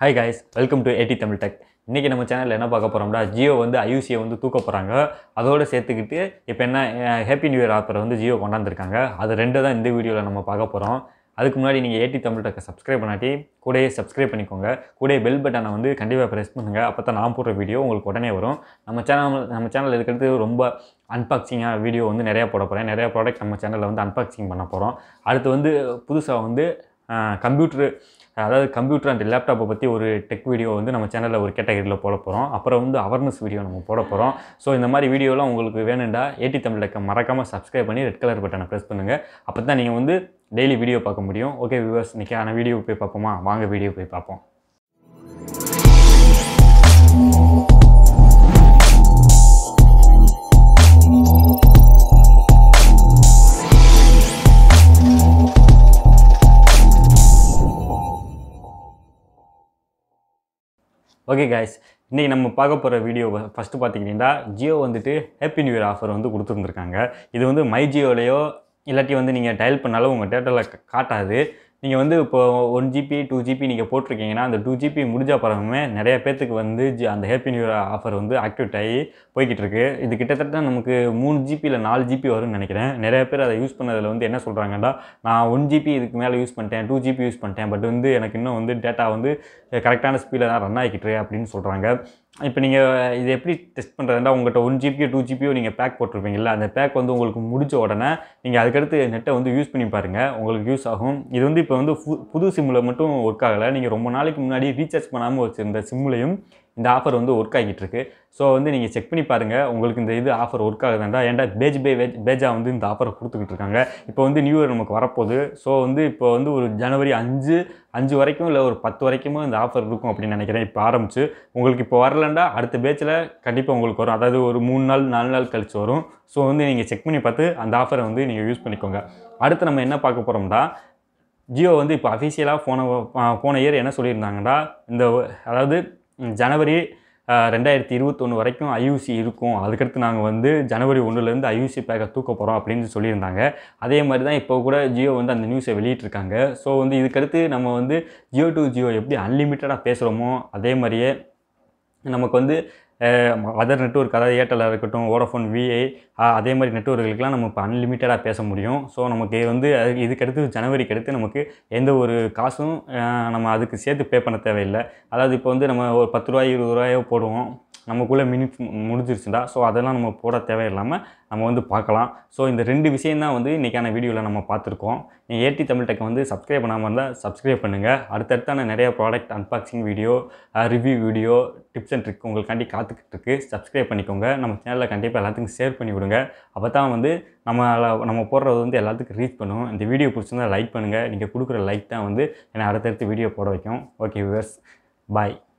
hi guys welcome to AD Tamil tech இன்றைக்கி நம்ம சேனலில் என்ன பார்க்க போகிறோம்னா ஜியோ வந்து ஐயூசியை வந்து தூக்க போகிறாங்க அதோடு சேர்த்துக்கிட்டு இப்போ என்ன ஹேப்பி நியூ இயர் ஆஃபரை வந்து ஜியோ கொண்டாந்துருக்காங்க அது ரெண்டு தான் இந்த வீடியோவில் நம்ம பார்க்க போகிறோம் அதுக்கு முன்னாடி நீங்கள் ஏடி தமிழ் டெக்கை சப்ஸ்கிரைப் பண்ணாட்டி கூடயே சப்ஸ்கிரைப் பண்ணிக்கோங்க கூடயே பெல் பட்டனை வந்து கண்டிப்பாக ப்ரெஸ் பண்ணுங்கள் அப்போ தான் நான் போடுற வீடியோ உங்களுக்கு உடனே வரும் நம்ம சேனல் நம்ம சேனல் இருக்கிறது ரொம்ப அன்பாக்சிங்காக வீடியோ வந்து நிறையா போட போகிறேன் நிறையா ப்ராடக்ட் நம்ம சேனலில் வந்து அன்பாக்சிங் பண்ண போகிறோம் அடுத்து வந்து புதுசாக வந்து கம்ப்யூட்ரு அதாவது கம்ப்யூட்டர் அண்ட் லேப்டாப்பை பற்றி ஒரு டெக் வீடியோ வந்து நம்ம சேனலில் ஒரு கேட்டகரியில் போட போகிறோம் அப்புறம் வந்து அவேர்னஸ் வீடியோ நம்ம போட போகிறோம் ஸோ இந்த மாதிரி வீடியோலாம் உங்களுக்கு வேணுண்டா ஏடி தமிழ் டெக்கை மறக்காமல் சப்ஸ்கிரைப் பண்ணி ரெட் கலர் பட்டனை ப்ரெஸ் பண்ணுங்கள் அப்போ தான் நீங்கள் வந்து டெய்லி வீடியோ பார்க்க முடியும் ஓகே வியூவர்ஸ் இன்றைக்கான வீடியோ போய் பார்ப்போமா வாங்க வீடியோ போய் பார்ப்போம் ஓகே காய்ஸ் இன்றைக்கி நம்ம பார்க்க போகிற வீடியோ ஃபஸ்ட்டு பார்த்திங்கன்னா ஜியோ வந்துட்டு ஹேப்பி நியூ இயர் ஆஃபர் வந்து கொடுத்துருந்துருக்காங்க இது வந்து மை ஜியோலையோ இல்லாட்டி வந்து நீங்கள் டயல் பண்ணாலும் உங்கள் டேட்டாவில் காட்டாது நீங்கள் வந்து இப்போ ஒன் ஜிபி டூ ஜிபி நீங்கள் போட்டிருக்கீங்கன்னா அந்த டூ ஜிபி முடிஞ்ச அப்புறமே நிறைய பேர்த்துக்கு வந்து ஜி அந்த ஹேப்பி நியூ இயர் ஆஃபர் வந்து ஆக்டிவேட் ஆகி போய்கிட்டு இருக்கு இது கிட்டத்தட்ட நமக்கு மூணு ஜிபி இல்லை நாலு ஜிபி வரும்னு நினைக்கிறேன் நிறைய பேர் அதை யூஸ் பண்ணதில் வந்து என்ன சொல்கிறாங்கன்னா நான் ஒன் ஜிபி இதுக்கு மேலே யூஸ் பண்ணிட்டேன் டூ ஜிபி யூஸ் பண்ணிட்டேன் பட் வந்து எனக்கு இன்னும் வந்து டேட்டா வந்து கரெக்டான ஸ்பீடில் தான் ரன் ஆகிக்கிட்டு அப்படின்னு சொல்கிறாங்க இப்போ நீங்கள் இது எப்படி டெஸ்ட் பண்ணுறதுனா உங்கள்கிட்ட ஒன் ஜிபியோ டூ ஜிபியோ நீங்கள் பேக் போட்டிருப்பீங்கல்ல அந்த பேக் வந்து உங்களுக்கு முடிச்ச உடனே நீங்கள் அதுக்கடுத்து நெட்டை வந்து யூஸ் பண்ணி பாருங்கள் உங்களுக்கு யூஸ் ஆகும் இது வந்து இப்போ வந்து பு- புது சிம்மில் மட்டும் ஒர்க் ஆகலை நீங்கள் ரொம்ப நாளைக்கு முன்னாடி ரீசார்ஜ் பண்ணாமல் வச்சுருந்த சிம்லையும் இந்த ஆஃபர் வந்து ஒர்க் ஆகிட்டு இருக்கு ஸோ வந்து நீங்கள் செக் பண்ணி பாருங்கள் உங்களுக்கு இந்த இது ஆஃபர் ஒர்க் ஆகுதாண்டா ஏன்டா பேஜ் பை பேஜ் பேஜா வந்து இந்த ஆஃபரை கொடுத்துக்கிட்டு இருக்காங்க இப்போ வந்து நியூ இயர் நமக்கு வரப்போகுது ஸோ வந்து இப்போ வந்து ஒரு ஜனவரி அஞ்சு அஞ்சு வரைக்கும் இல்லை ஒரு பத்து வரைக்கும் இந்த ஆஃபர் இருக்கும் அப்படின்னு நினைக்கிறேன் இப்போ ஆரம்பிச்சு உங்களுக்கு இப்போ வரலண்டா அடுத்த பேட்சில் கண்டிப்பாக உங்களுக்கு வரும் அதாவது ஒரு மூணு நாள் நாலு நாள் கழிச்சு வரும் ஸோ வந்து நீங்கள் செக் பண்ணி பார்த்து அந்த ஆஃபரை வந்து நீங்கள் யூஸ் பண்ணிக்கோங்க அடுத்து நம்ம என்ன பார்க்க போகிறோம்னா ஜியோ வந்து இப்போ அஃபிஷியலாக போன வ- போன இயர் என்ன சொல்லியிருந்தாங்கன்னா இந்த வ- அதாவது ம், ஜனவரி அஹ், ரெண்டாயிரத்தி இருபத்தொன்று வரைக்கும் ஐயூசி இருக்கும் அதுக்கடுத்து நாங்கள் வந்து ஜனவரி ஒன்றுலேருந்து ஐயூசி பேக்கை தூக்க போகிறோம் அப்படின்னு சொல்லியிருந்தாங்க அதே மாதிரி தான் இப்போ கூட ஜியோ வந்து அந்த நியூஸை வெளியிட்டிருக்காங்க ஸோ வந்து இதுக்கடுத்து நம்ம வந்து ஜியோ டு ஜியோ எப்படி அன்லிமிட்டடாக பேசுகிறோமோ அதே மாதிரியே நமக்கு வந்து அதர் நெட்ஒர்க் அதாவது ஏர்டெல்லாக இருக்கட்டும் வோடஃபோன் விஐ அதே மாதிரி நெட்ஒர்க்குக்கெலாம் நம்ம இப்போ அன்லிமிட்டடாக பேச முடியும் ஸோ நமக்கு வந்து அது- இதுக்கடுத்து ஜனவரிக்கு அடுத்து நமக்கு எந்த ஒரு காசும் அஹ், நம்ம அதுக்கு சேர்த்து பே பண்ண தேவையில்லை அதாவது இப்போ வந்து நம்ம ஒரு பத்து ரூபாய் இருபது ரூபாயோ போடுவோம் நமக்குள்ளே மினிட்ஸ் முடிஞ்சிருச்சுடா ஸோ அதெல்லாம் நம்ம போட தேவையில்லாமல் நம்ம வந்து பார்க்கலாம் ஸோ இந்த ரெண்டு விஷயம் தான் வந்து இன்றைக்கான வீடியோவில் நம்ம பார்த்துருக்கோம் நீங்கள் ஏடி தமிழ் டெக்கை வந்து சப்ஸ்கிரைப் பண்ணாமல் இருந்தால் சப்ஸ்கிரைப் பண்ணுங்கள் அடுத்தடுத்தான நிறைய product unboxing video review video tips and trick உங்களுக்காண்டி காத்துக்கிட்டு இருக்கு சப்ஸ்கிரைப் பண்ணிக்கோங்க நம்ம சேனலில் கண்டிப்பாக எல்லாத்துக்கும் ஷேர் பண்ணி விடுங்க அப்போ தான் வந்து நம்ம நம்ம போடுறது வந்து எல்லாத்துக்கும் ரீச் பண்ணும் இந்த வீடியோ பிடிச்சிருந்தா லைக் பண்ணுங்கள் நீங்கள் கொடுக்குற லைக் தான் வந்து என்னை அடுத்தடுத்து வீடியோ போட வைக்கும் ஓகே விவர்ஸ் பாய்